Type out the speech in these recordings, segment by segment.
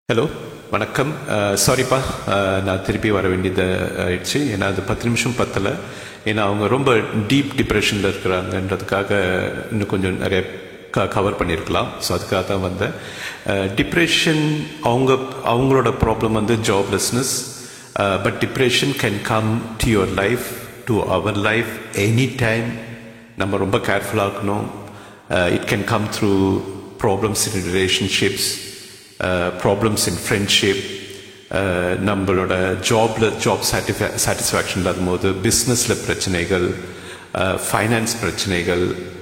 Hello வணக்கம் சாரிப்பா நான் திருப்பி வர வேண்டியது ஆயிடுச்சு ஏன்னா அது பத்து நிமிஷம் பத்தலை ஏன்னா அவங்க ரொம்ப டீப் டிப்ரெஷனில் இருக்கிறாங்கன்றதுக்காக இன்னும் கொஞ்சம் நிறைய க கவர் பண்ணியிருக்கலாம் ஸோ அதுக்காக தான் வந்தேன் டிப்ரெஷன் அவங்க அவங்களோட ப்ராப்ளம் வந்து joblessness but depression can come to your life to our life any time நம்ம ரொம்ப கேர்ஃபுல்லாக இருக்கணும் it can come through problems in relationships problems in friendship நம்மளோட ஜாப்ல ஜாப் சாட்டிஃபை சாட்டிஸ்ஃபேக்ஷன் இல்லாத போது பிஸ்னஸில் பிரச்சனைகள் ஃபைனான்ஸ் பிரச்சனைகள்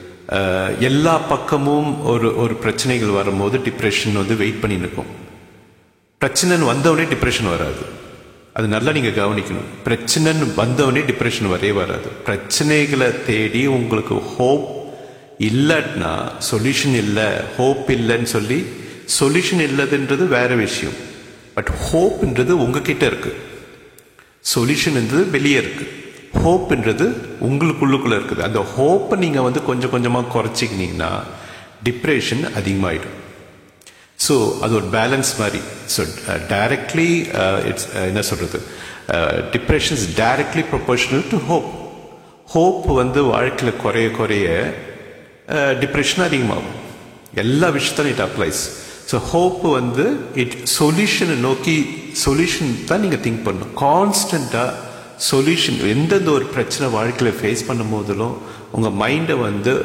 எல்லா பக்கமும் ஒரு ஒரு பிரச்சனைகள் வரும்போது டிப்ரெஷன் வந்து வெயிட் பண்ணி நிற்கும் பிரச்சனைன்னு வந்தவொடனே டிப்ரெஷன் வராது அது நல்லா நீங்கள் கவனிக்கணும் பிரச்சனைன்னு வந்தவொடனே டிப்ரெஷன் வரவே வராது பிரச்சனைகளை தேடி உங்களுக்கு ஹோப் இல்லைன்னா சொல்யூஷன் இல்லை ஹோப் இல்லைன்னு சொல்லி சொல்யூஷன் இல்லதுன்றது வேற விஷயம் பட் ஹோப்ன்றது உங்ககிட்ட இருக்கு சொல்யூஷன்ன்றது வெளியே இருக்கு ஹோப்ன்றது உங்களுக்குள்ளுக்குள்ள இருக்குது அந்த ஹோப்பை நீங்க வந்து கொஞ்சம் கொஞ்சமா குறைச்சிக்கினீங்கன்னா டிப்ரெஷன் அதிகமாயிடும் ஸோ அது ஒரு பேலன்ஸ் மாதிரி ஸோ டைரக்ட்லி இட்ஸ் என்ன சொல்றது depression is directly proportional to hope hope வந்து வாழ்க்கையில் குறைய குறைய டிப்ரெஷன் அதிகமாகும் எல்லா விஷயத்தாலும் இட் அப்ளைஸ் ஸோ ஹோப் வந்து இட் சொல்யூஷனை நோக்கி சொல்யூஷன் தான் நீங்கள் திங்க் பண்ணணும் கான்ஸ்டண்ட்டாக சொல்யூஷன் எந்தெந்த ஒரு பிரச்சனை வாழ்க்கையில் ஃபேஸ் பண்ணும் போதிலும் உங்கள் மைண்டை வந்து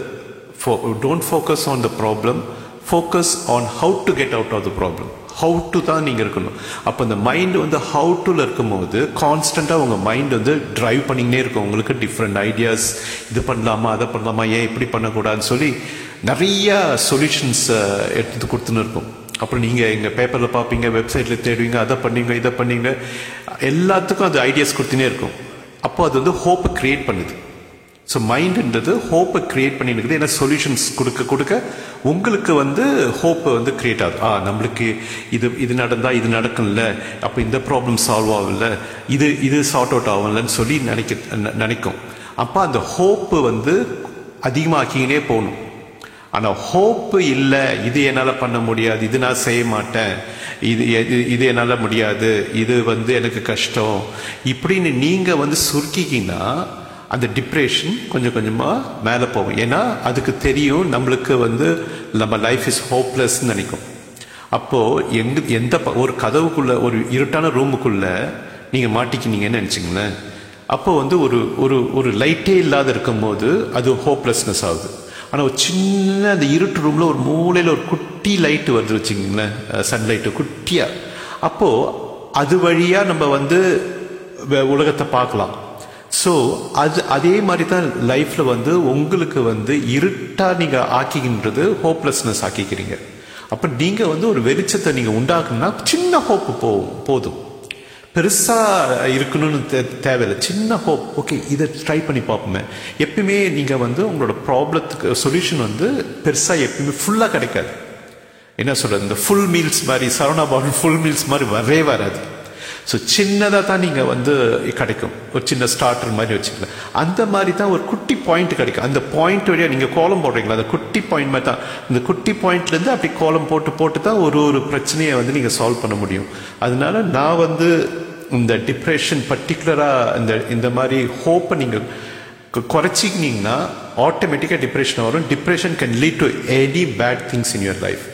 don't focus on the problem focus on how to get out of the problem how to தான் நீங்கள் இருக்கணும் அப்போ இந்த மைண்ட் வந்து ஹவு டுல இருக்கும்போது கான்ஸ்டண்ட்டாக உங்கள் மைண்ட் வந்து ட்ரைவ் பண்ணிக்கினே இருக்கும் உங்களுக்கு டிஃப்ரெண்ட் ஐடியாஸ் இது பண்ணலாமா அதை பண்ணலாமா ஏன் இப்படி பண்ணக்கூடாதுன்னு சொல்லி நிறைய சொல்யூஷன்ஸ் எடுத்து கொடுத்துன்னு இருக்கும் அப்புறம் நீங்கள் எங்கள் பேப்பரில் பார்ப்பீங்க வெப்சைட்டில் தேடுவீங்க அதை பண்ணீங்க இதை பண்ணீங்க எல்லாத்துக்கும் அது ஐடியாஸ் கொடுத்துனே இருக்கும் அப்போ அது வந்து ஹோப்பை க்ரியேட் பண்ணுது ஸோ மைண்டுன்றது ஹோப்பை க்ரியேட் பண்ணிருக்குது ஏன்னா சொல்யூஷன்ஸ் கொடுக்க கொடுக்க உங்களுக்கு வந்து ஹோப்பை வந்து க்ரியேட் ஆகுது ஆ நம்மளுக்கு இது இது நடந்தால் இது நடக்கும்ல அப்போ இந்த ப்ராப்ளம் சால்வ் ஆகல இது இது சார்ட் அவுட் ஆகும்லன்னு சொல்லி நினைக்க நினைக்கும் அப்போ அந்த ஹோப்பு வந்து அதிகமாக்கினே போகணும் ஆனால் ஹோப்பு இல்லை இது என்னால் பண்ண முடியாது இது நான் செய்ய மாட்டேன் இது இது என்னால் முடியாது இது வந்து எனக்கு கஷ்டம் இப்படின்னு நீங்கள் வந்து சுருக்கிக்கிங்கன்னா அந்த டிப்ரெஷன் கொஞ்சம் கொஞ்சமாக மேலே போகும் ஏன்னா அதுக்கு தெரியும் நம்மளுக்கு வந்து நம்ம லைஃப் இஸ் ஹோப்லெஸ்ன்னு நினைக்கும் அப்போது எங்க எந்த ஒரு கதவுக்குள்ள ஒரு இருட்டான ரூமுக்குள்ள நீங்கள் மாட்டிக்கினீங்கன்னு நினச்சிங்களேன் அப்போ வந்து ஒரு ஒரு ஒரு லைட்டே இல்லாத இருக்கும் போது அது ஹோப்லெஸ்னஸ் ஆகுது ஆனால் ஒரு சின்ன அந்த இருட்டு ரூமில் ஒரு மூலையில் ஒரு குட்டி லைட்டு வருது வச்சுக்கிங்களேன் சன்லைட்டு குட்டியாக அப்போது அது வழியாக நம்ம வந்து உலகத்தை பார்க்கலாம் ஸோ அது அதே மாதிரி தான் லைஃப்பில் வந்து உங்களுக்கு வந்து இருட்டாக நீங்கள் ஆக்கிக்கின்றது ஹோப்லெஸ்னஸ் ஆக்கிக்கிறீங்க அப்போ நீங்கள் வந்து ஒரு வெளிச்சத்தை நீங்கள் உண்டாக்குனா சின்ன ஹோப்பு போகும் போதும் பெருசாக இருக்கணும்னு தே தேவையில்லை சின்ன ஹோப் ஓகே இதை ட்ரை பண்ணி பார்ப்போமே எப்பயுமே நீங்கள் வந்து உங்களோட ப்ராப்ளத்துக்கு சொல்யூஷன் வந்து பெருசாக எப்பயுமே ஃபுல்லாக கிடைக்காது என்ன சொல்கிறது இந்த ஃபுல் மீல்ஸ் மாதிரி சரவணா பவன் ஃபுல் மீல்ஸ் மாதிரி வரவே வராது ஸோ சின்னதாக தான் நீங்கள் வந்து கிடைக்கும் ஒரு சின்ன ஸ்டார்டர் மாதிரி வச்சுக்கலாம் அந்த மாதிரி தான் ஒரு குட்டி பாயிண்ட் கிடைக்கும் அந்த பாயிண்ட் வழியாக நீங்கள் கோலம் போடுறீங்களா அந்த குட்டி பாயிண்ட் மாதிரி தான் இந்த குட்டி பாயிண்ட்லேருந்து அப்படி கோலம் போட்டு போட்டு தான் ஒரு ஒரு பிரச்சனையை வந்து நீங்கள் சால்வ் பண்ண முடியும் அதனால நான் வந்து இந்த டிப்ரெஷன் பர்டிகுலராக இந்த இந்த மாதிரி ஹோப்பை நீங்கள் குறைச்சிக்கினீங்கன்னா ஆட்டோமேட்டிக்காக டிப்ரெஷன் வரும் depression can lead to any bad things in your life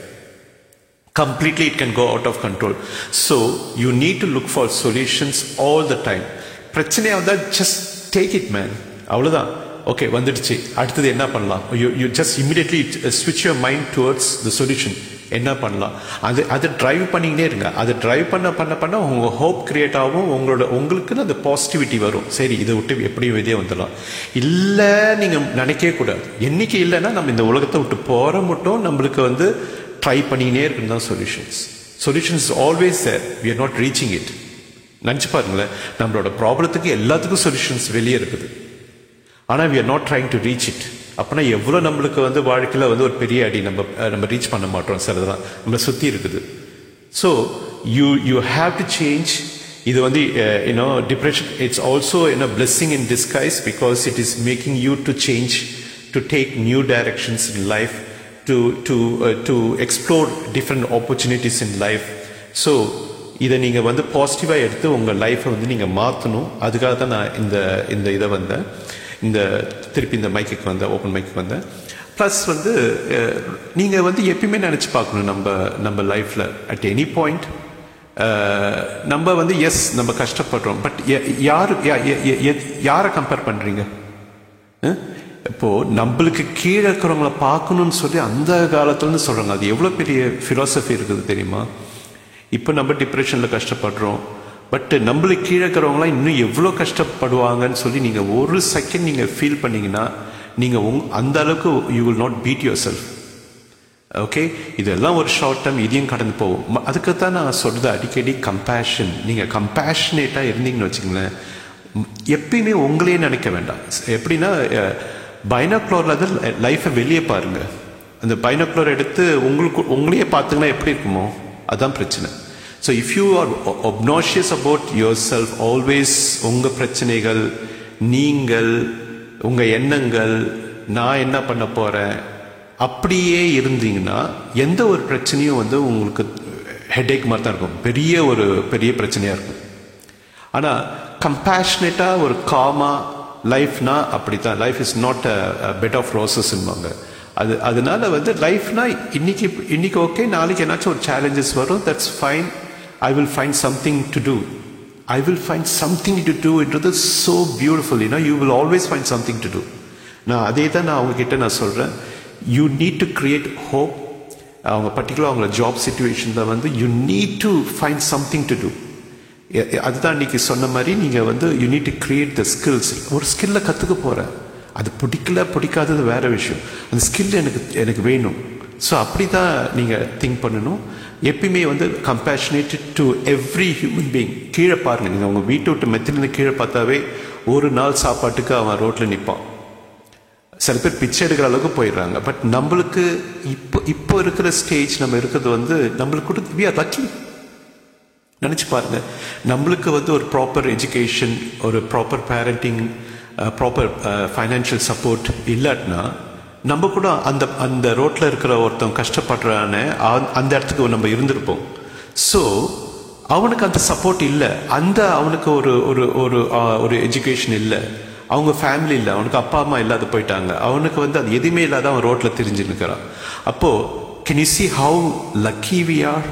completely it can go out of control so you need to look for solutions all the time பிரச்சனையாக வந்தால் ஜஸ்ட் டேக் இட் மேன் அவ்வளோதான் okay வந்துடுச்சு அடுத்தது என்ன பண்ணலாம் you you just immediately ஸ்விட்ச் your mind towards the solution என்ன பண்ணலாம் அது அதை ட்ரைவ் பண்ணிக்கிட்டே இருங்க அதை ட்ரைவ் பண்ண பண்ண பண்ண உங்கள் ஹோப் கிரியேட் ஆகும் உங்களோட உங்களுக்குன்னு அந்த பாசிட்டிவிட்டி வரும் சரி இதை விட்டு எப்படியும் வெளியே வந்துடலாம் இல்லை நீங்கள் நினைக்கவே கூடாது என்னைக்கு இல்லைன்னா நம்ம இந்த உலகத்தை விட்டு போகிற மட்டும் நம்மளுக்கு வந்து ட்ரை பண்ணினே இருக்குன்னு தான் solutions solutions always there we are not reaching it நினச்சி பாருங்களேன் நம்மளோட ப்ராப்ளத்துக்கு எல்லாத்துக்கும் சொல்யூஷன்ஸ் வெளியே இருக்குது ஆனால் we are not trying to reach it அப்போனா எவ்வளோ நம்மளுக்கு வந்து வாழ்க்கையில் வந்து ஒரு பெரிய அடி நம்ம நம்ம ரீச் பண்ண மாட்டோம் சிலதான் நம்மளை சுற்றி இருக்குது so you you have to change இது வந்து you know depression it's also you know blessing in disguise because it is making you to change to take new directions in life to to uh, to explore different opportunities in life so இதை நீங்கள் வந்து பாசிட்டிவாக எடுத்து உங்கள் லைஃப்பை வந்து நீங்கள் மாற்றணும் அதுக்காக தான் நான் இந்த இந்த இதை வந்தேன் இந்த திருப்பி இந்த மைக்குக்கு வந்தேன் ஓப்பன் மைக்கு வந்தேன் ப்ளஸ் வந்து நீங்கள் வந்து எப்பயுமே நினச்சி பார்க்கணும் நம்ம நம்ம லைஃப்பில் அட் எனி பாயிண்ட் நம்ம வந்து எஸ் நம்ம கஷ்டப்படுறோம் பட் யார் யாரை கம்பேர் பண்ணுறீங்க இப்போ நம்மளுக்கு கீழே இருக்கிறவங்கள பார்க்கணும்னு சொல்லி அந்த காலத்துலன்னு சொல்றாங்க அது எவ்வளோ பெரிய ஃபிலாசபி இருக்குது தெரியுமா இப்போ நம்ம டிப்ரெஷனில் கஷ்டப்படுறோம் பட் நம்மளுக்கு கீழே இருக்கிறவங்களாம் இன்னும் எவ்வளோ கஷ்டப்படுவாங்கன்னு சொல்லி நீங்கள் ஒரு செகண்ட் நீங்கள் ஃபீல் பண்ணீங்கன்னா நீங்கள் உங் அந்த அளவுக்கு you will not beat yourself okay இதெல்லாம் ஒரு ஷார்ட் டைம் இதையும் கடந்து போகும் அதுக்கு தான் நான் சொல்கிறது அடிக்கடி கம்பேஷன் நீங்கள் கம்பேஷனேட்டாக இருந்தீங்கன்னு வச்சுங்களேன் எப்பயுமே உங்களையே நினைக்க வேண்டாம் எப்படின்னா பைனாக்ளோரில் தான் லைஃப்பை வெளியே பாருங்க அந்த பைனாக்ளோர் எடுத்து உங்களுக்கு உங்களையே பார்த்துங்கன்னா எப்படி இருக்குமோ அதான் பிரச்சனை so if you are obnoxious about yourself always உங்கள் பிரச்சனைகள் நீங்கள் உங்கள் எண்ணங்கள் நான் என்ன பண்ண போகிறேன் அப்படியே இருந்தீங்கன்னா எந்த ஒரு பிரச்சனையும் வந்து உங்களுக்கு ஹெடேக் மாதிரி தான் இருக்கும் பெரிய ஒரு பெரிய பிரச்சனையாக இருக்கும் ஆனால் கம்பேஷனேட்டாக ஒரு காமா லைஃப்னா அப்படி தான் life is not a bed of ரோசஸ்ன்பாங்க அது அதனால வந்து லைஃப்னா இன்னைக்கு இன்னைக்கு ஓகே நாளைக்கு என்னாச்சும் ஒரு சேலஞ்சஸ் வரும் that's fine I will find something to do I will find something to do என்றது so beautiful you know you will always find something to do நான் அதே தான் நான் அவங்கக்கிட்ட நான் சொல்கிறேன் you need to create hope அவங்க பர்டிகுலர் அவங்கள ஜாப் சுச்சுவேஷனில் வந்து you need to find something to do அதுதான் இன்னைக்கு சொன்ன மாதிரி நீங்கள் வந்து you need to create the skills ஒரு ஸ்கில்லை கற்றுக்க போகிறேன் அது பிடிக்கல பிடிக்காதது வேற விஷயம் அந்த ஸ்கில் எனக்கு எனக்கு வேணும் ஸோ அப்படி தான் நீங்கள் திங்க் பண்ணணும் எப்பயுமே வந்து compassionated to every human being கீழே பாருங்க நீங்கள் உங்கள் வீட்டை விட்டு மெத்திலிருந்து கீழே பார்த்தாவே ஒரு நாள் சாப்பாட்டுக்கு அவன் ரோட்டில் நிற்பான் சில பேர் பிச்சை எடுக்கிற அளவுக்கு போயிடுறாங்க பட் நம்மளுக்கு இப்போ இப்போ இருக்கிற ஸ்டேஜ் நம்ம இருக்கிறது வந்து நம்மளுக்கு கூட வி ஆர் லக்கி நினச்சி பாருங்க நம்மளுக்கு வந்து ஒரு ப்ராப்பர் எஜுகேஷன் ஒரு proper parenting proper financial support இல்லாட்டினா நம்ம கூட அந்த அந்த ரோட்டில் இருக்கிற ஒருத்தன் கஷ்டப்படுறான்னு அந்த இடத்துக்கு நம்ம இருந்திருப்போம் ஸோ அவனுக்கு அந்த சப்போர்ட் இல்லை அந்த அவனுக்கு ஒரு ஒரு ஒரு ஒரு எஜுகேஷன் இல்லை அவங்க ஃபேமிலி இல்லை அவனுக்கு அப்பா அம்மா இல்லாத போயிட்டாங்க அவனுக்கு வந்து அது எதுவுமே இல்லாத அவன் ரோட்டில் திரிஞ்சு நிற்கிறான் அப்போ can you see how lucky we are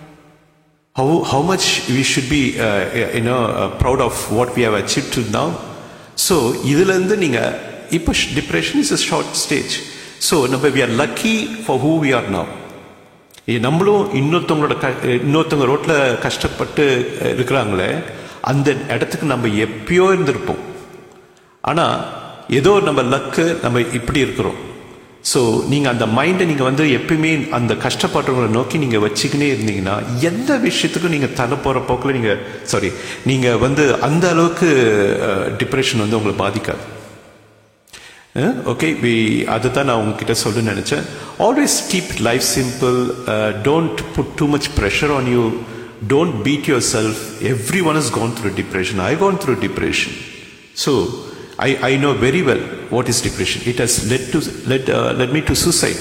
how how much we should be you know proud of what we have achieve to now so இதுலேருந்து நீங்கள் இப்போ depression is a short stage so நம்ம we are lucky for who we are now நம்மளும் இன்னொருத்தவங்களோட க இன்னொருத்தவங்க ரோட்டில் கஷ்டப்பட்டு இருக்கிறாங்களே அந்த இடத்துக்கு நம்ம எப்பயோ இருந்திருப்போம் ஆனால் ஏதோ நம்ம லக்கு நம்ம இப்படி இருக்கிறோம் ஸோ நீங்கள் அந்த மைண்டை நீங்கள் வந்து எப்பயுமே அந்த கஷ்டப்படுறவங்களை நோக்கி நீங்கள் வச்சுக்கினே இருந்தீங்கன்னா எந்த விஷயத்துக்கும் நீங்கள் தலை போகிற போக்கில் நீங்கள் சாரி நீங்கள் வந்து அந்த அளவுக்கு டிப்ரெஷன் வந்து உங்களை பாதிக்காது ஓகே வி அதை தான் நான் உங்ககிட்ட சொல்ல நினச்சேன் always keep life simple don't put too much pressure on you don't beat yourself everyone is gone through depression I gone through depression so I, I know very well what is depression. It has led to led, uh, led me to suicide.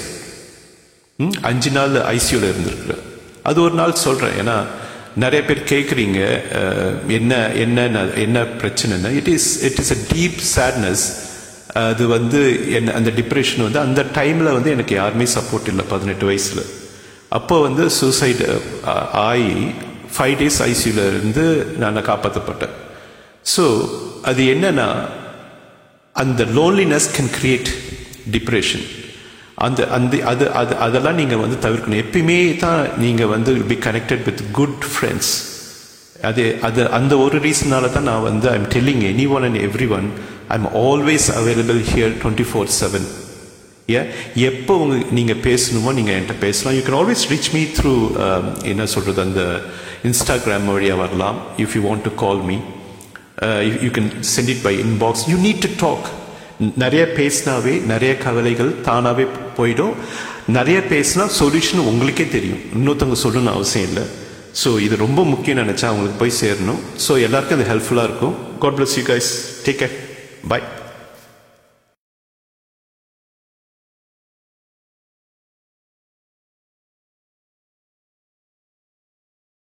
அஞ்சு நாள் ஐசியூவில் இருந்திருக்கிறேன் அது ஒரு நாள் சொல்கிறேன் ஏன்னா நிறைய பேர் கேட்குறீங்க என்ன என்ன என்ன பிரச்சனைன்னு it is it is a deep sadness அது வந்து என்ன அந்த டிப்ரெஷன் வந்து அந்த டைமில் வந்து எனக்கு யாருமே சப்போர்ட் இல்லை பதினெட்டு வயசில் அப்போ வந்து சூசைடு ஆகி ஃபைவ் டேஸ் ஐசியூவில் இருந்து நான் காப்பாற்றப்பட்டேன் ஸோ அது என்னன்னா அந்த லோன்லினஸ் கேன் கிரியேட் டிப்ரெஷன் அந்த அந்த அது அது அதெல்லாம் நீங்கள் வந்து தவிர்க்கணும் எப்பயுமே தான் நீங்கள் வந்து be connected with good friends அது அது அந்த ஒரு ரீசனால தான் நான் வந்து I'm telling anyone and everyone I am always available here twenty four seven ஏ எப்போ உங்க நீங்கள் பேசணுமோ நீங்கள் என்கிட்ட பேசலாம் you can always reach me through என்ன சொல்கிறது அந்த இன்ஸ்டாகிராம் வழியாக வரலாம் if you want to call me you can send it by inbox you need to talk நிறைய பேசினாவே நிறைய கவலைகள் தானாகவே போயிடும் நிறைய பேசினா சொல்யூஷன் உங்களுக்கே தெரியும் இன்னொருத்தவங்க சொல்லணும்னு அவசியம் இல்லை ஸோ இது ரொம்ப முக்கியம் நினச்சா அவங்களுக்கு போய் சேரணும் ஸோ எல்லாருக்கும் அது ஹெல்ப்ஃபுல்லாக இருக்கும் God bless you guys take care bye